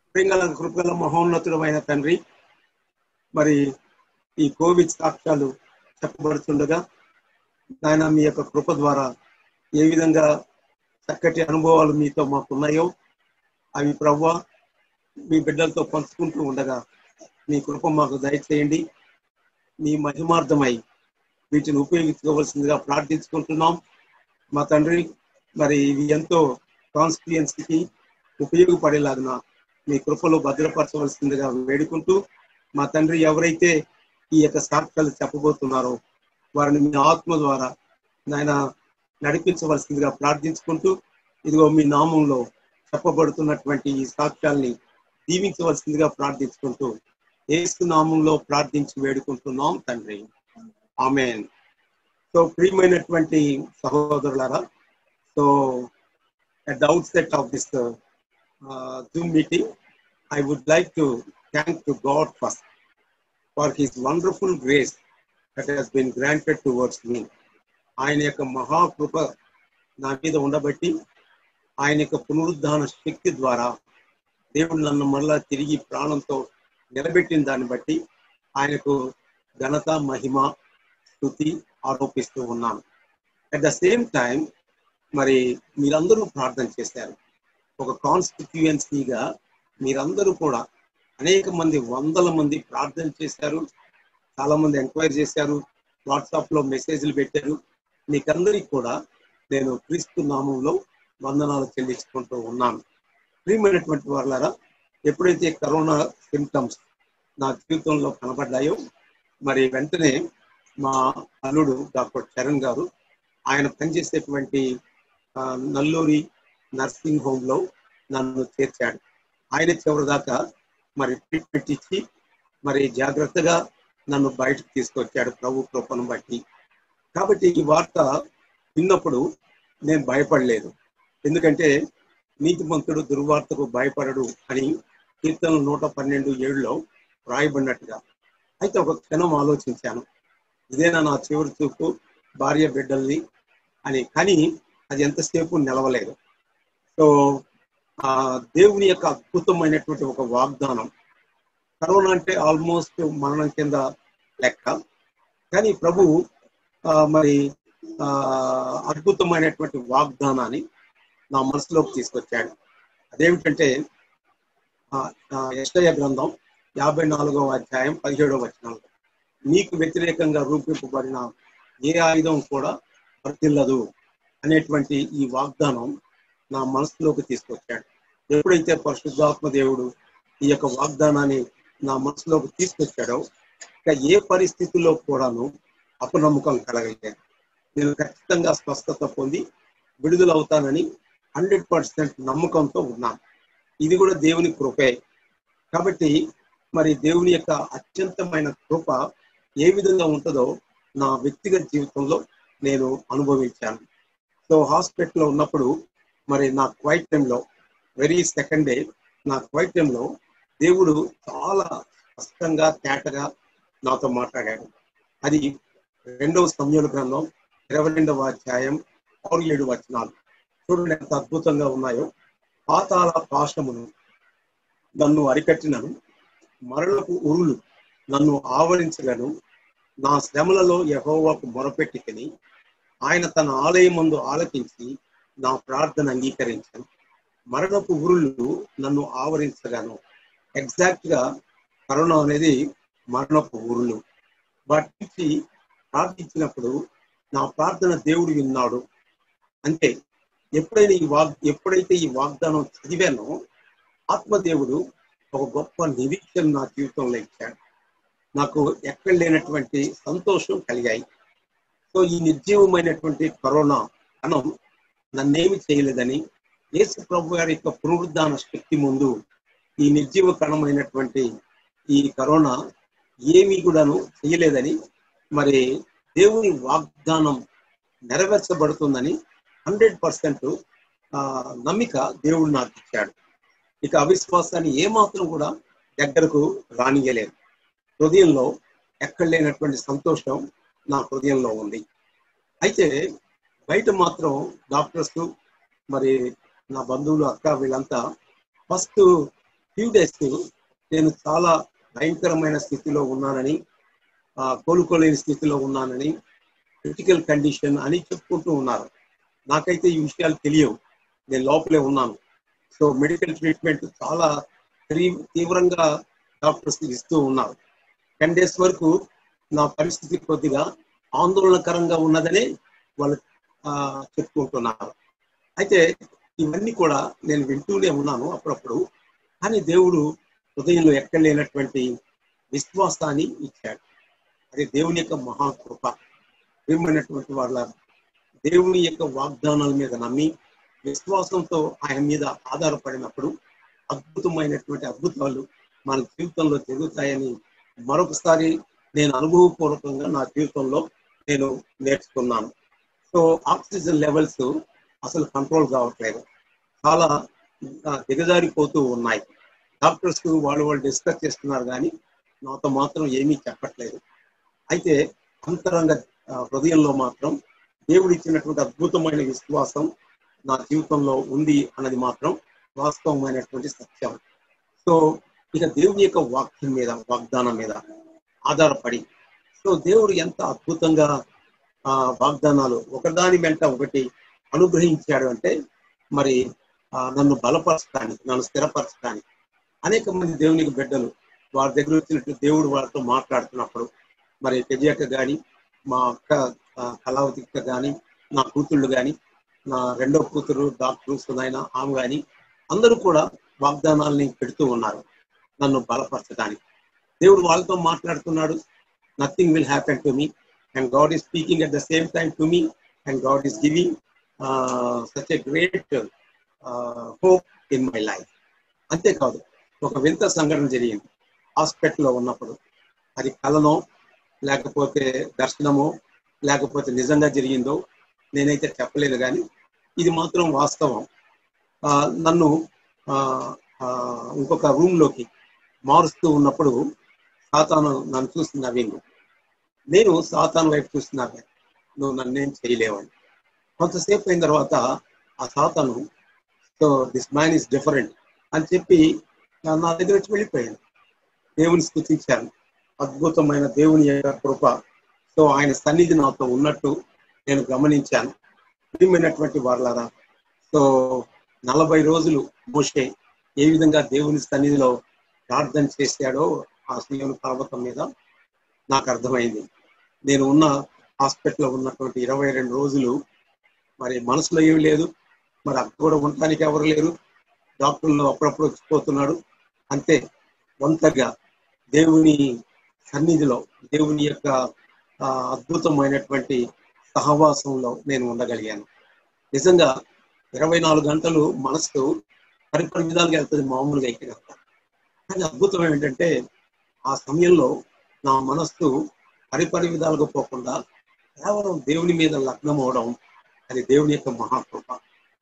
ప్రింగల కృపగల మహోన్నతుడమైన తండ్రి మరి ఈ కోవిడ్ సాక్ష్యాలు చెప్పబడుతుండగా నాయన మీ యొక్క కృప ద్వారా ఏ విధంగా చక్కటి అనుభవాలు మీతో మాకున్నాయో అవి ప్రవ్వ మీ బిడ్డలతో పంచుకుంటూ ఉండగా మీ కృప మాకు దయచేయండి మీ మహిమార్థమై వీటిని ఉపయోగించుకోవాల్సిందిగా ప్రార్థించుకుంటున్నాం మా తండ్రి మరి ఇవి ఎంతో కాన్స్టిట్యుయెన్సీకి ఉపయోగపడేలాగిన మీ కృపలో భద్రపరచవలసిందిగా వేడుకుంటూ మా తండ్రి ఎవరైతే ఈ యొక్క సాక్ష్యాలు చెప్పబోతున్నారో వారిని మీ ఆత్మ ద్వారా నాయన నడిపించవలసిందిగా ప్రార్థించుకుంటూ ఇదిగో మీ నామంలో చెప్పబడుతున్నటువంటి ఈ సాక్ష్యాల్ని దీవించవలసిందిగా ప్రార్థించుకుంటూ ఏసు నామంలో ప్రార్థించి వేడుకుంటున్నాం తండ్రి ఆమెన్ సో ప్రియమైనటువంటి సహోదరులారా so at the outset of this uh, uh, Zoom meeting, I would like to thank to God first for His wonderful grace that has been granted towards me. ఆయన యొక్క మహాకృప నా మీద ఉండబట్టి ఆయన యొక్క పునరుద్ధాన శక్తి ద్వారా దేవుడు నన్ను మళ్ళా తిరిగి ప్రాణంతో నిలబెట్టిన దాన్ని బట్టి ఆయనకు ఘనత మహిమ స్థుతి ఆరోపిస్తూ ఉన్నాను అట్ ద సేమ్ టైం మరి మీరందరూ ప్రార్థన చేశారు ఒక కాన్స్టిట్యుయెన్సీగా మీరందరూ కూడా అనేక మంది వందల మంది ప్రార్థన చేశారు చాలా మంది ఎంక్వైరీ చేశారు వాట్సాప్ లో మెసేజ్లు పెట్టారు మీకందరికి కూడా నేను క్రీస్తు నామంలో వందనాలు చెల్లించుకుంటూ ఉన్నాను ప్రియమైనటువంటి వాళ్ళారా ఎప్పుడైతే కరోనా సిమ్టమ్స్ నా జీవితంలో కనబడ్డాయో మరి వెంటనే మా అల్లుడు డాక్టర్ చరణ్ గారు ఆయన పనిచేసేటువంటి ఆ, నల్లూరి నర్సింగ్ హోమ్ లో నన్ను చేర్చాడు ఆయన చివరి దాకా మరి ట్రీట్మెంట్ ఇచ్చి మరి జాగ్రత్తగా నన్ను బయటకు తీసుకొచ్చాడు ప్రభు కృపను బట్టి కాబట్టి ఈ వార్త విన్నప్పుడు నేను భయపడలేదు ఎందుకంటే నీతిమంతుడు దుర్వార్తకు భయపడడు అని కీర్తనలు నూట పన్నెండు ఏడులో రాయబడినట్టుగా అయితే ఒక క్షణం ఆలోచించాను ఇదేనా నా చివరి చూపు భార్య బిడ్డల్ని అని కానీ అది ఎంతసేపు నిలవలేదు సో ఆ దేవుని యొక్క అద్భుతమైనటువంటి ఒక వాగ్దానం కరోనా అంటే ఆల్మోస్ట్ మరణం కింద లెక్క కానీ ప్రభు ఆ, మరి ఆ, అద్భుతమైనటువంటి వాగ్దానాన్ని నా మనసులోకి తీసుకొచ్చాడు అదేమిటంటే యష్టయ గ్రంథం యాభై నాలుగవ అధ్యాయం పదిహేడవ వచనంలో నీకు వ్యతిరేకంగా రూపింపబడిన ఏ ఆయుధం కూడా వర్తిల్లదు అనేటువంటి ఈ వాగ్దానం నా మనసులోకి తీసుకొచ్చాడు ఎప్పుడైతే పరిశుద్ధాత్మ దేవుడు ఈ యొక్క వాగ్దానాన్ని నా మనసులోకి తీసుకొచ్చాడో ఇక ఏ పరిస్థితుల్లో కూడాను అపనమ్మకం కలగలేదు నేను ఖచ్చితంగా స్వస్థత పొంది విడుదలవుతానని హండ్రెడ్ పర్సెంట్ నమ్మకంతో ఉన్నాను ఇది కూడా దేవుని కృపే కాబట్టి మరి దేవుని యొక్క అత్యంతమైన కృప ఏ విధంగా ఉంటుందో నా వ్యక్తిగత జీవితంలో నేను అనుభవించాను సో హాస్పిటల్లో ఉన్నప్పుడు మరి నా క్వైట్ టైంలో వెరీ సెకండ్ డే నా క్వైట్ టైంలో దేవుడు చాలా స్పష్టంగా తేటగా నాతో మాట్లాడాడు అది రెండవ సమయాల గ్రంథం ఇరవై రెండవ అధ్యాయం ఆరు ఏడు వచనాలు చూడండి ఎంత అద్భుతంగా ఉన్నాయో పాతాల పాశమును నన్ను అరికట్టినను మరణపు ఉరులు నన్ను ఆవరించగను నా శ్రమలలో యహోవాకు మొరపెట్టుకుని ఆయన తన ఆలయమందు ఆలకించి నా ప్రార్థన అంగీకరించాను మరణపు ఉరులు నన్ను ఆవరించగాను ఎగ్జాక్ట్ గా కరోనా అనేది మరణపు ఉరులు వాటి నుంచి ప్రార్థించినప్పుడు నా ప్రార్థన దేవుడు విన్నాడు అంతే ఎప్పుడైనా ఈ వాగ్ ఎప్పుడైతే ఈ వాగ్దానం చదివానో ఆత్మదేవుడు ఒక గొప్ప నిరీక్షణ నా జీవితంలో ఇచ్చాడు నాకు ఎక్కడ లేనటువంటి సంతోషం కలిగాయి సో ఈ నిర్జీవమైనటువంటి కరోనా కణం నన్నేమి చేయలేదని యేసు ప్రభు గారి యొక్క పునరుద్ధాన శక్తి ముందు ఈ నిర్జీవ కణమైనటువంటి ఈ కరోనా ఏమీ కూడాను చేయలేదని మరి దేవుని వాగ్దానం నెరవేర్చబడుతుందని హండ్రెడ్ పర్సెంట్ నమ్మిక దేవుడు నాకు ఇచ్చాడు ఇక అవిశ్వాసాన్ని ఏమాత్రం కూడా దగ్గరకు రానియలేదు హృదయంలో ఎక్కడ లేనటువంటి సంతోషం నా హృదయంలో ఉంది అయితే బయట మాత్రం డాక్టర్స్ మరి నా బంధువులు అక్క వీళ్ళంతా ఫస్ట్ ఫ్యూ డేస్ నేను చాలా భయంకరమైన స్థితిలో ఉన్నానని ఆ, కోలుకోలేని స్థితిలో ఉన్నానని క్రిటికల్ కండిషన్ అని చెప్పుకుంటూ ఉన్నారు నాకైతే ఈ విషయాలు తెలియవు నేను లోపలే ఉన్నాను సో మెడికల్ ట్రీట్మెంట్ చాలా తీవ్ర- తీవ్రంగా డాక్టర్స్ ఇస్తూ ఉన్నారు టెన్ డేస్ వరకు నా పరిస్థితి కొద్దిగా ఆందోళనకరంగా ఉన్నదని వాళ్ళు ఆ, చెప్పుకుంటున్నారు అయితే ఇవన్నీ కూడా నేను వింటూనే ఉన్నాను అప్పుడప్పుడు కానీ దేవుడు హృదయంలో ఎక్కడ లేనటువంటి విశ్వాసాన్ని ఇచ్చాడు అది దేవుని యొక్క మహాకృప ప్రియమైనటువంటి వాళ్ళ దేవుని యొక్క వాగ్దానాల మీద నమ్మి విశ్వాసంతో ఆయన మీద ఆధారపడినప్పుడు అద్భుతమైనటువంటి అద్భుతాలు మన జీవితంలో జరుగుతాయని మరొకసారి నేను అనుభవపూర్వకంగా నా జీవితంలో నేను నేర్చుకున్నాను సో ఆక్సిజన్ లెవెల్స్ అసలు కంట్రోల్ కావట్లేదు చాలా ఆ, దిగజారిపోతూ ఉన్నాయి డాక్టర్స్ వాళ్ళు వాళ్ళు డిస్కస్ చేస్తున్నారు కానీ నాతో మాత్రం ఏమీ చెప్పట్లేదు అయితే అంతరంగ ఆ, హృదయంలో మాత్రం దేవుడు ఇచ్చినటువంటి అద్భుతమైన విశ్వాసం నా జీవితంలో ఉంది అన్నది మాత్రం వాస్తవమైనటువంటి సత్యం సో ఇక దేవుని యొక్క వాక్యం మీద వాగ్దానం మీద ఆధారపడి సో దేవుడు ఎంత అద్భుతంగా ఆ వాగ్దానాలు ఒకదాని వెంట ఒకటి అనుగ్రహించాడు అంటే మరి ఆ, నన్ను బలపరచడానికి నన్ను స్థిరపరచడానికి అనేక మంది దేవునికి బిడ్డలు వారి దగ్గర వచ్చినట్టు దేవుడు వాళ్ళతో మాట్లాడుతున్నప్పుడు మరి తెజక కానీ మా అక్క ఆ, కళావతిక కానీ నా కూతుళ్ళు కానీ నా రెండో కూతురు డాక్టర్ సునైన ఆమె కానీ అందరూ కూడా వాగ్దానాల్ని పెడుతూ ఉన్నారు నన్ను బలపరచడానికి దేవుడు వాళ్ళతో మాట్లాడుతున్నాడు nothing will happen to me and God is speaking at the same time to me and God is giving such a great hope in my life అంతేకాదు ఒక వింత సంఘటన జరిగింది హాస్పిటల్లో ఉన్నప్పుడు అది కలనో లేకపోతే దర్శనమో లేకపోతే నిజంగా జరిగిందో నేనైతే చెప్పలేను కానీ ఇది మాత్రం వాస్తవం ఆ, నన్ను ఆ, ఆ, ఇంకొక రూమ్లోకి మారుస్తూ ఉన్నప్పుడు సాతాను నన్ను చూసి నవ్వింది నేను సాతాను వైపు చూస్తున్నాను నువ్వు నన్నేం చేయలేవని కొంతసేపు అయిన తర్వాత ఆ సాతాను so this man is different అని చెప్పి నా నా దగ్గర వచ్చి వెళ్ళిపోయాను దేవుని స్థుతించాను అద్భుతమైన దేవుని యొక్క కృప సో ఆయన సన్నిధి నాతో ఉన్నట్టు నేను గమనించాను ప్రియమైనటువంటి వాళ్ళారా సో నలభై రోజులు మోషే ఏ విధంగా దేవుని సన్నిధిలో ప్రార్థన చేశాడో ఆ సీఎం పర్వతం మీద నాకు అర్థమైంది నేను ఉన్న హాస్పిటల్లో ఉన్నటువంటి ఇరవై రెండు రోజులు మరి మనసులో ఏమి లేదు మరి అక్కడ కూడా ఉండటానికి ఎవరు లేరు డాక్టర్లు అప్పుడప్పుడు వచ్చిపోతున్నాడు అంతే ఒంటరిగా దేవుని సన్నిధిలో దేవుని యొక్క ఆ, అద్భుతమైనటువంటి సహవాసంలో నేను ఉండగలిగాను నిజంగా ఇరవై నాలుగు గంటలు మనసు పరిపరి విధాలుగా వెళ్తుంది మామూలుగా ఇక్కడ కానీ అద్భుతం ఏంటంటే ఆ సమయంలో నా మనస్సు పరిపరి విధాలుగా పోకుండా కేవలం దేవుని మీద లగ్నం అవడం అది దేవుని యొక్క మహాకృప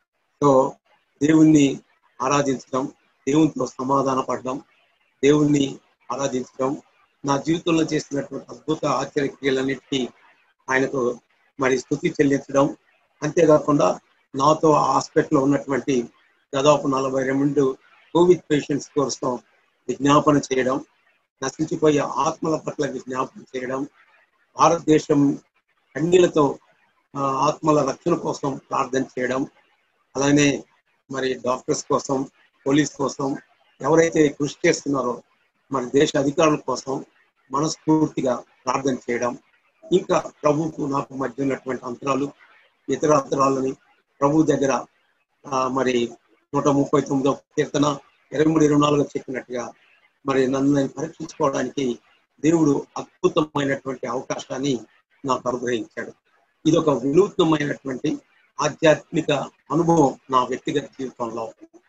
సో దేవుణ్ణి ఆరాధించడం దేవునితో సమాధాన పడడం దేవుణ్ణి ఆరాధించడం నా జీవితంలో చేసినటువంటి అద్భుత ఆశ్చర్య క్రియలన్నిటికీ ఆయనకు మరి స్థుతి చెల్లించడం అంతేకాకుండా నాతో ఆ హాస్పిటల్లో ఉన్నటువంటి దాదాపు నలభై రెండు కోవిడ్ పేషెంట్స్ కోసం విజ్ఞాపన చేయడం నశించిపోయే ఆత్మల పట్ల విజ్ఞాపన చేయడం భారతదేశం కన్నీళ్లతో ఆ, ఆత్మల రక్షణ కోసం ప్రార్థన చేయడం అలానే మరి డాక్టర్స్ కోసం పోలీస్ కోసం ఎవరైతే కృషి చేస్తున్నారో మరి దేశ అధికారుల కోసం మనస్ఫూర్తిగా ప్రార్థన చేయడం ఇంకా ప్రభువుకు నాకు మధ్య ఉన్నటువంటి అంతరాలు ఇతర అంతరాలని ప్రభు దగ్గర ఆ, మరి నూట ముప్పై తొమ్మిదో కీర్తన ఇరవై మూడు ఇరవై నాలుగు చెప్పినట్టుగా మరి నన్ను నేను పరీక్షించుకోవడానికి దేవుడు అద్భుతమైనటువంటి అవకాశాన్ని నాకు అనుగ్రహించాడు ఇది ఒక వినూత్నమైనటువంటి ఆధ్యాత్మిక అనుభవం నా వ్యక్తిగత జీవితంలో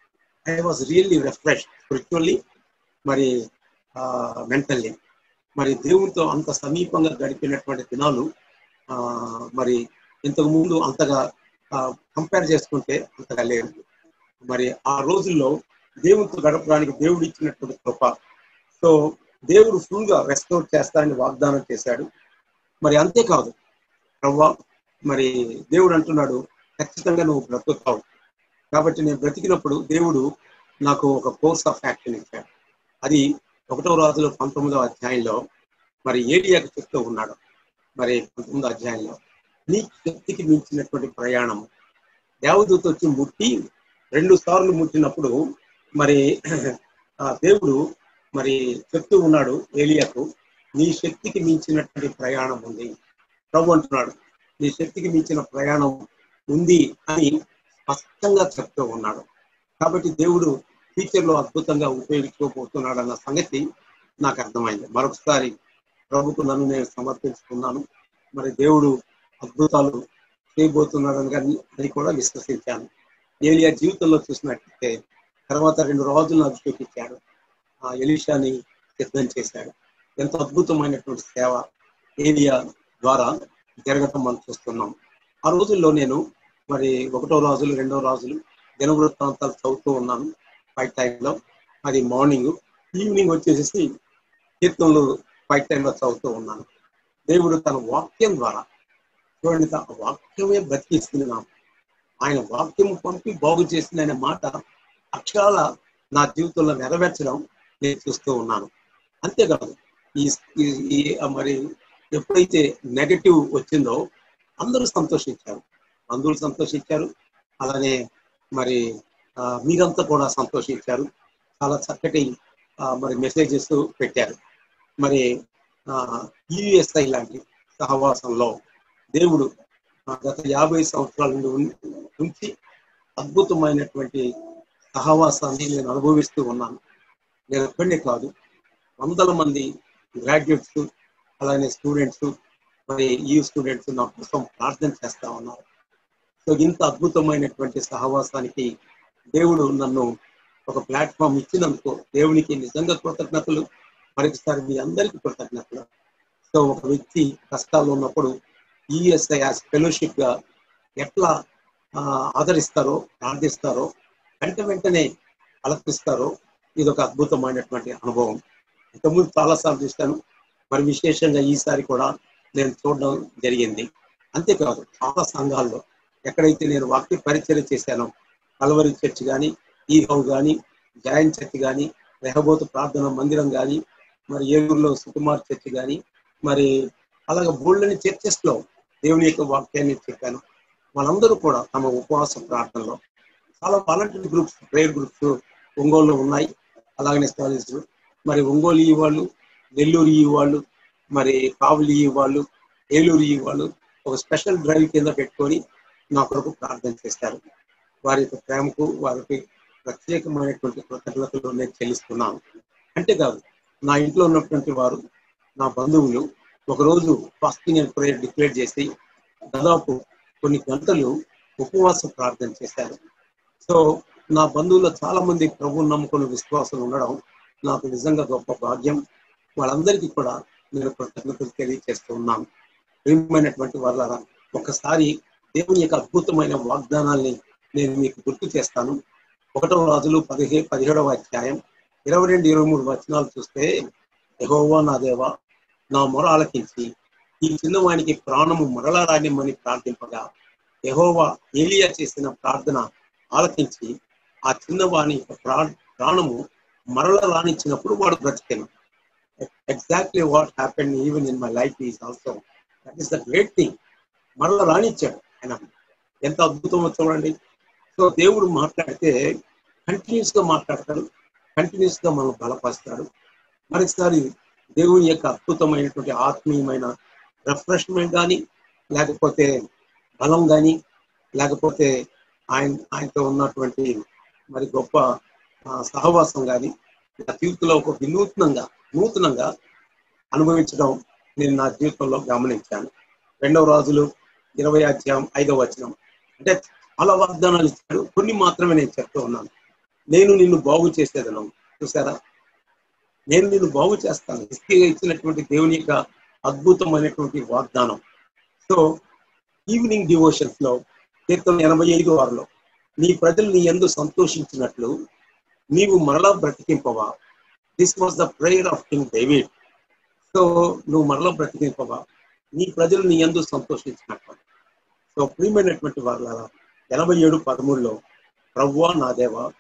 I was really refresh spiritually మరి మెంటల్లీ మరి దేవునితో అంత సమీపంగా గడిపినటువంటి దినాలు ఆ, మరి ఇంతకు ముందు అంతగా కంపేర్ చేసుకుంటే అంతగా లేవు మరి ఆ రోజుల్లో దేవునితో గడపడానికి దేవుడు ఇచ్చినటువంటి కృప సో దేవుడు ఫుల్ గా రెస్టోర్ చేస్తానని వాగ్దానం చేశాడు మరి అంతేకాదు ప్రవ్వా మరి దేవుడు అంటున్నాడు ఖచ్చితంగా నువ్వు బ్రతుకుతావు కాబట్టి నేను బ్రతికినప్పుడు దేవుడు నాకు ఒక కోర్స్ ఆఫ్ యాక్షన్ ఇచ్చాడు అది ఒకటో రాజులో పంతొమ్మిదవ అధ్యాయంలో మరి ఏలియాకి చెప్తూ ఉన్నాడు మరి పంతొమ్మిదో అధ్యాయంలో నీ శక్తికి మించినటువంటి ప్రయాణం దేవదూత వచ్చి ముట్టి రెండు సార్లు ముట్టినప్పుడు మరి ఆ దేవుడు మరి చెప్తూ ఉన్నాడు ఏలియాకు నీ శక్తికి మించినటువంటి ప్రయాణం ఉంది ప్రభు అంటున్నాడు నీ శక్తికి మించిన ప్రయాణం ఉంది అని స్పష్టంగా చెప్తూ ఉన్నాడు కాబట్టి దేవుడు ఫ్యూచర్ లో అద్భుతంగా ఉపయోగించుకోబోతున్నాడు అన్న సంగతి నాకు అర్థమైంది మరొకసారి ప్రభుకు నన్ను నేను సమర్పించుకున్నాను మరి దేవుడు అద్భుతాలు చేయబోతున్నాడని కానీ అది కూడా విశ్వసించాను ఏలియా జీవితంలో చూసినట్లయితే తర్వాత రెండు రోజులను అభిషేకించాడు ఆ ఎలీషాని సిద్ధం చేశాడు ఎంతో అద్భుతమైనటువంటి సేవ ఏలియా ద్వారా జరగటం మనం చూస్తున్నాం ఆ రోజుల్లో నేను మరి ఒకటో రోజులు రెండో రోజులు దినవృత్తాంతాలు చదువుతూ ఉన్నాను ఫైవ్ టైంలో అది మార్నింగ్ ఈవినింగ్ వచ్చేసి కీర్తనలు ఫైవ్ టైంలో చదువుతూ ఉన్నాను దేవుడు తన వాక్యం ద్వారా చూడండి తన వాక్యమే బ్రతికిస్తున్నాం ఆయన వాక్యం పంపి బాగు చేసిన ఆయన మాట అక్షరాల నా జీవితంలో నెరవేర్చడం నేను చూస్తూ ఉన్నాను అంతేకాదు ఈ ఈ- ఈ మరి ఎప్పుడైతే నెగటివ్ వచ్చిందో అందరూ సంతోషించారు బంధువులు సంతోషించారు అలానే మరి ఆ, మీరంతా కూడా సంతోషించారు చాలా చక్కటి ఆ, మరి మెసేజెస్ పెట్టారు మరి యుఎస్ఐ లాంటి సహవాసంలో దేవుడు ఆ, గత యాభై సంవత్సరాల నుండి ఉన్- నుంచి అద్భుతమైనటువంటి సహవాసాన్ని నేను అనుభవిస్తూ ఉన్నాను నేను ఒక్కడే కాదు వందల మంది గ్రాడ్యుయేట్స్ అలానే స్టూడెంట్స్ మరి ఈ స్టూడెంట్స్ నా కోసం ప్రార్థన చేస్తా ఉన్నారు సో ఇంత అద్భుతమైనటువంటి సహవాసానికి దేవుడు నన్ను ఒక ప్లాట్ఫామ్ ఇచ్చినందుకు దేవునికి నిజంగా కృతజ్ఞతలు మరొకసారి మీ అందరికీ కృతజ్ఞతలు సో ఒక వ్యక్తి కష్టాల్లో ఉన్నప్పుడు ఈఎస్ఐ యాజ్ ఫెలోషిప్ గా ఎట్లా ఆ, ఆదరిస్తారో ప్రార్థిస్తారో వెంట వెంటనే అలపిస్తారో ఇది ఒక అద్భుతమైనటువంటి అనుభవం ఇంతకుముందు చాలాసార్లు చూశాను మరి విశేషంగా ఈసారి కూడా నేను చూడడం జరిగింది అంతేకాదు చాలా సంఘాల్లో ఎక్కడైతే నేను వాక్య పరిచయం చేశానో కలవరి చర్చ్ కానీ ఈ హౌ కానీ జాయిన్ చర్చ్ కానీ రెహబోతు ప్రార్థన మందిరం కానీ మరి ఏలూరులో సుకుమార్ చర్చ్ కానీ మరి అలాగే బోల్డని చర్చెస్ లో దేవుని యొక్క వాక్యాన్ని చెప్పాను వాళ్ళందరూ కూడా తమ ఉపవాస ప్రార్థనలో చాలా వాలంటీర్ గ్రూప్స్ ప్రేయర్ గ్రూప్స్ ఒంగోలులో ఉన్నాయి అలాగనే స్టాలిన్స్ మరి ఒంగోలు ఈ వాళ్ళు నెల్లూరు ఈ వాళ్ళు మరి కావులి ఈ వాళ్ళు ఏలూరు ఈ వాళ్ళు ఒక స్పెషల్ డ్రైవ్ కింద పెట్టుకొని నా కొరకు ప్రార్థన చేస్తారు వారి యొక్క ప్రేమకు వారికి ప్రత్యేకమైనటువంటి కృతజ్ఞతలు నేను చెల్లిస్తున్నాను అంతేకాదు నా ఇంట్లో ఉన్నటువంటి వారు నా బంధువులు ఒకరోజు ఫాస్టింగ్ అండ్ ప్రేయర్ డిక్లేర్ చేసి దాదాపు కొన్ని గంటలు ఉపవాస ప్రార్థన చేశారు సో నా బంధువుల్లో చాలా మంది ప్రభు నమ్ముకున్న విశ్వాసం ఉండడం నాకు నిజంగా గొప్ప భాగ్యం వాళ్ళందరికీ కూడా నేను కృతజ్ఞతలు తెలియజేస్తూ ఉన్నాను ప్రియమైనటువంటి వాళ్ళ ఒకసారి దేవుని యొక్క అద్భుతమైన వాగ్దానాల్ని నేను మీకు గుర్తు చేస్తాను ఒకటవ రాజులు పదిహే పదిహేడవ అధ్యాయం ఇరవై రెండు ఇరవై మూడు వచనాలు చూస్తే యెహోవా నా దేవా నా మొర ఆలకించి ఈ చిన్నవానికి ప్రాణము మరలా రానిమ్మని ప్రార్థింపగా యెహోవా ఏలియా చేసిన ప్రార్థన ఆలకించి ఆ చిన్నవాని యొక్క ప్రా- ప్రాణము మరల రానిచ్చినప్పుడు వాడు బ్రతికాను exactly what happen even in my life is also that is the great thing మరల రానిచ్చాడు ఆయన ఎంత అద్భుతమో చూడండి సో దేవుడు మాట్లాడితే కంటిన్యూస్ గా మాట్లాడతాడు కంటిన్యూస్ గా మనం బలపరుస్తాడు మరొకసారి దేవుని యొక్క అద్భుతమైనటువంటి ఆత్మీయమైన రిఫ్రెష్మెంట్ కానీ లేకపోతే బలం కానీ లేకపోతే ఆయన ఆయనతో ఉన్నటువంటి మరి గొప్ప ఆ, సహవాసం కానీ నా జీవితంలో ఒక వినూత్నంగా నూతనంగా అనుభవించడం నేను నా జీవితంలో గమనించాను రెండవ రాజులు ఇరవై అధ్యాయం ఐదవ వచనం అంటే చాలా వాగ్దానాలు ఇచ్చాడు కొన్ని మాత్రమే నేను చెప్తూ ఉన్నాను నేను నిన్ను బాగు చేసేదను చూసారా నేను నిన్ను బాగు చేస్తాను హిస్కీగా ఇచ్చినటువంటి దేవుని యొక్క అద్భుతమైనటువంటి వాగ్దానం సో ఈవినింగ్ డివోషన్స్ లో కీర్తన ఎనభై ఐదు వారిలో నీ ప్రజలు నీ ఎందు సంతోషించినట్లు నీవు మరలా బ్రతికింపవా this was the prayer of king David so నువ్వు మరలా బ్రతికింపవా నీ ప్రజలు నీ ఎందు సంతోషించినట్లు సో ప్రియమైనటువంటి వాళ్ళ ఎనభై ఏడు పదమూడులో ప్రవ్వా నా దేవ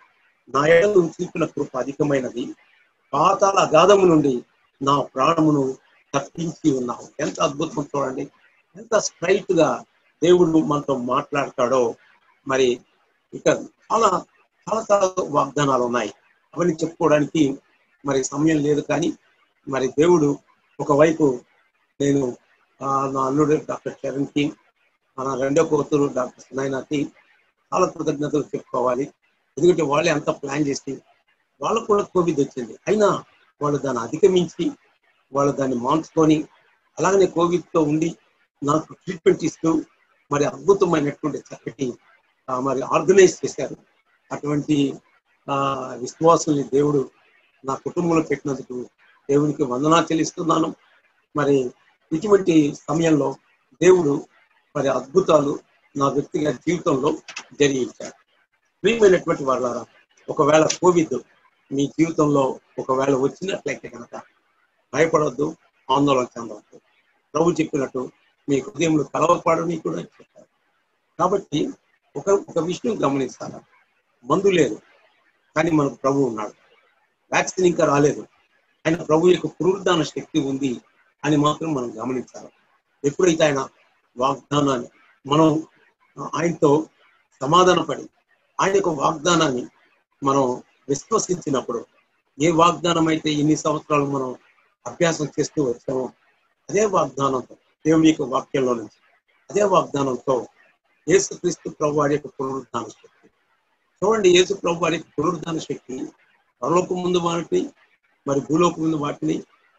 నా ఎడలు నువ్వు చూపిన కృప అధికమైనది పాతాల అగాధము నుండి నా ప్రాణమును తప్పించి ఉన్నావు ఎంత అద్భుతం చూడండి ఎంత స్ట్రైట్ గా దేవుడు మనతో మాట్లాడతాడో మరి ఇక చాలా చాలా చాలా వాగ్దానాలు ఉన్నాయి అవన్నీ చెప్పుకోవడానికి మరి సమయం లేదు కానీ మరి దేవుడు ఒకవైపు నేను ఆ, నా అల్లుడు డాక్టర్ చరణ్ కి మన రెండో కూతురు డాక్టర్ సునైనాకి చాలా కృతజ్ఞతలు చెప్పుకోవాలి ఎందుకంటే వాళ్ళే అంతా ప్లాన్ చేసి వాళ్ళకు కూడా కోవిడ్ వచ్చింది అయినా వాళ్ళు దాన్ని అధిగమించి వాళ్ళు దాన్ని మార్చుకొని అలాగనే COVID తో ఉండి నాకు ట్రీట్మెంట్ ఇస్తూ మరి అద్భుతమైనటువంటి చక్కటి ఆ, మరి ఆర్గనైజ్ చేశారు అటువంటి ఆ విశ్వాసుల్ని దేవుడు నా కుటుంబంలో పెట్టినందుకు దేవునికి వందనా చెల్లిస్తున్నాను మరి ఇటువంటి సమయంలో దేవుడు మరి అద్భుతాలు నా వ్యక్తిగత జీవితంలో జరిగించాడు ప్రియమైనటువంటి వాళ్ళారా ఒకవేళ కోవిడ్ మీ జీవితంలో ఒకవేళ వచ్చినట్లయితే కనుక భయపడవద్దు ఆందోళన చెందవద్దు ప్రభు చెప్పినట్టు మీ హృదయంలో కలవపాడని కూడా చెప్పారు కాబట్టి ఒక ఒక విషయం గమనిస్తారా మందు లేదు కానీ మనకు ప్రభు ఉన్నాడు వ్యాక్సిన్ ఇంకా రాలేదు ఆయన ప్రభు యొక్క పునరుద్ధాన శక్తి ఉంది అని మాత్రం మనం గమనించాలి ఎప్పుడైతే ఆయన వాగ్దానాన్ని మనం ఆయనతో సమాధానపడి ఆయన యొక్క వాగ్దానాన్ని మనం విశ్వసించినప్పుడు ఏ వాగ్దానం అయితే ఇన్ని సంవత్సరాలు మనం అభ్యాసం చేస్తూ వచ్చామో అదే వాగ్దానంతో దేవుని యొక్క వాక్యంలో నుంచి అదే వాగ్దానంతో యేసుక్రీస్తు ప్రభు వారి యొక్క పునరుద్ధాన శక్తి చూడండి యేసు ప్రభు వారి యొక్క పునరుద్ధాన శక్తి పరలోక ముందు వాటిని మరి భూలోక ముందు వాటిని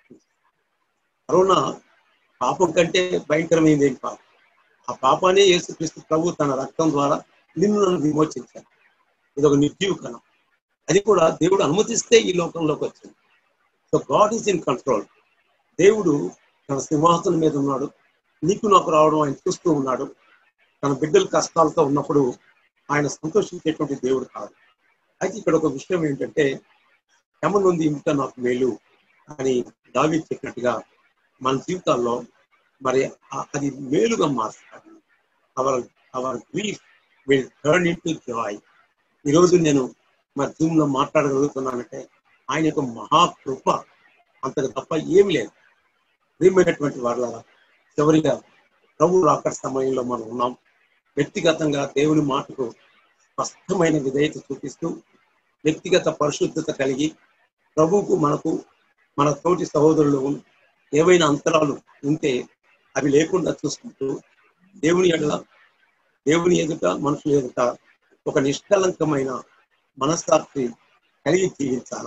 కరోనా పాపం కంటే భయంకరమైంది ఏం పాపం ఆ పాపాన్ని యేసుక్రీస్తు ప్రభు తన రక్తం ద్వారా నిన్ను నన్ను విమోచించాడు ఇది ఒక నిర్జీవ కణం అది కూడా దేవుడు అనుమతిస్తే ఈ లోకంలోకి వచ్చింది so God is in control దేవుడు తన సింహాసనం మీద ఉన్నాడు నీకు నాకు రావడం ఆయన చూస్తూ ఉన్నాడు తన బిడ్డల కష్టాలతో ఉన్నప్పుడు ఆయన సంతోషించేటువంటి దేవుడు కాదు అయితే ఇక్కడ ఒక విషయం ఏంటంటే నుండి ఇంత నాకు మేలు అని దావి చెప్పినట్టుగా మన జీవితాల్లో మరి ఆ- అది మేలుగా మారుస్తాడు our our grief will turn in to joy ఈరోజు నేను మరి జూమ్ లో మాట్లాడగలుగుతున్నానంటే ఆయన యొక్క మహాకృప అంతకు తప్ప ఏమి లేదు ప్రియమైనటువంటి వాళ్ళ చివరిగా ప్రభు రాకడ సమయంలో మనం ఉన్నాం వ్యక్తిగతంగా దేవుని మాటకు స్పష్టమైన విధేయత చూపిస్తూ వ్యక్తిగత పరిశుద్ధత కలిగి ప్రభువుకు మనకు మన తోటి సహోదరులు ఏవైనా అంతరాలు ఉంటే అవి లేకుండా చూసుకుంటూ దేవుని ఎడల దేవుని ఎదుట మనుషుల ఎదుట ఒక నిష్కలంకమైన మనస్సాక్షి కలిగి జీవించాల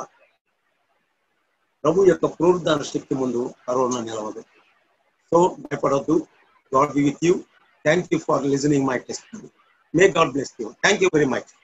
ప్రభు యొక్క పునరుద్ధాన శక్తి ముందు కరోనా నిలవదు సో భయపడద్దు God be with you thank you for listening my test may God bless you thank you very much